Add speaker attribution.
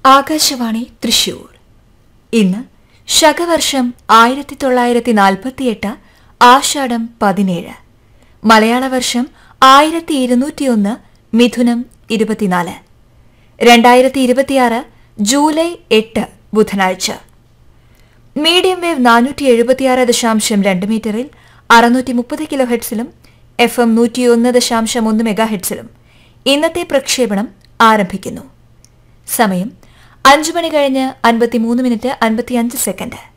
Speaker 1: ആകാശവാണി തൃശൂർ ഇന്ന് ശകവർഷം ആയിരത്തി തൊള്ളായിരത്തി നാൽപ്പത്തിയെട്ട് ആഷാഢം പതിനേഴ് മലയാള വർഷം ആയിരത്തി ഇരുന്നൂറ്റിയൊന്ന് മിഥുനം ഇരുപത്തിനാല് രണ്ടായിരത്തി ഇരുപത്തിയാറ് ജൂലൈ എട്ട് ബുധനാഴ്ച മീഡിയം വേവ് നാനൂറ്റി എഴുപത്തിയാറ് ദശാംശം രണ്ട് മീറ്ററിൽ അറുന്നൂറ്റി മുപ്പത് കിലോ ഹെഡ്സിലും എഫ് എം നൂറ്റിയൊന്ന് ദശാംശം ഒന്ന് മെഗാ ഹെഡ്സിലും ഇന്നത്തെ പ്രക്ഷേപണം ആരംഭിക്കുന്നു സമയം അഞ്ചു മണി കഴിഞ്ഞ് അൻപത്തിമൂന്ന് മിനിറ്റ് അൻപത്തിയഞ്ച് സെക്കൻഡ്